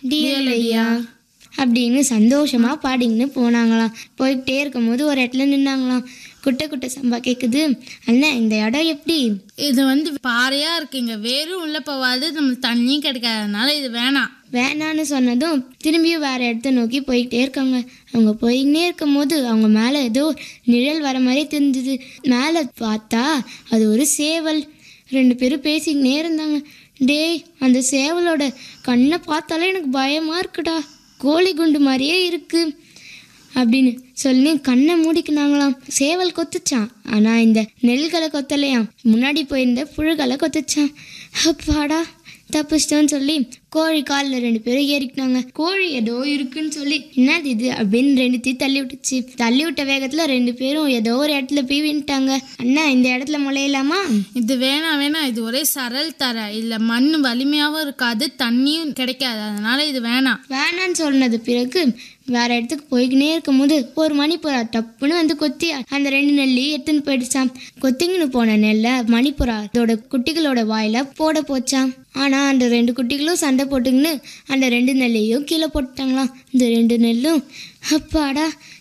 dear ஐயா அப்படின்னு சந்தோஷமா பாடிங்கன்னு போனாங்களாம் போய்கிட்டே இருக்கும்போது ஒரு இடத்துல நின்னாங்களாம் குட்டை குட்டை சம்பா கேட்குது அண்ணா இந்த இடம் எப்படி இது வந்து பாறையா இருக்குங்க வேரும் உள்ள போவாது நம்ம தண்ணியும் கிடைக்காதனால இது வேணாம் வேணான்னு சொன்னதும் திரும்பியும் வேற இடத்த நோக்கி போய்கிட்டே இருக்காங்க அவங்க போய்கிட்டே இருக்கும்போது அவங்க மேலே ஏதோ நிழல் வர மாதிரி தெரிஞ்சுது மேலே பார்த்தா அது ஒரு சேவல் ரெண்டு பேரும் பேசிக்கினே இருந்தாங்க டேய் அந்த சேவலோட கண்ணை பார்த்தாலே எனக்கு பயமாக இருக்குடா கோழி குண்டு மாதிரியே இருக்கு அப்படின்னு சொல்லி கண்ணை மூடிக்கினாங்களாம் சேவல் கொத்துச்சான் ஆனால் இந்த நெல்களை கொத்தலையாம் முன்னாடி போயிருந்த புழுகளை கொத்துச்சான் அப்பாடா தப்பிச்சிட்டோன்னு சொல்லி கோழி காலில் ரெண்டு பேரும் ஏறிக்கினாங்க கோழி ஏதோ இருக்குன்னு சொல்லி என்னது இது அப்படின்னு ரெண்டுத்தையும் தள்ளி விட்டுச்சு தள்ளி விட்ட வேகத்தில் ரெண்டு பேரும் ஏதோ ஒரு இடத்துல போய் வின்ட்டாங்க அண்ணா இந்த இடத்துல முளையலாமா இது வேணாம் வேணாம் இது ஒரே சரல் தர இல்ல மண் வலிமையாவும் இருக்காது தண்ணியும் கிடைக்காது அதனால இது வேணாம் வேணான்னு சொன்னது பிறகு வேற இடத்துக்கு போய்க்கினே இருக்கும்போது ஒரு மணிப்புறா டப்புன்னு வந்து கொத்தி அந்த ரெண்டு நெல்லையும் எடுத்துன்னு போயிடுச்சான் கொத்திங்கன்னு போன நெல்லை மணிப்புறா அதோட குட்டிகளோட வாயில போட போச்சான் ஆனா அந்த ரெண்டு குட்டிகளும் சண்டை போட்டுக்கின்னு அந்த ரெண்டு நெல்லையும் கீழே போட்டுட்டாங்களாம் இந்த ரெண்டு நெல்லும் அப்பாடா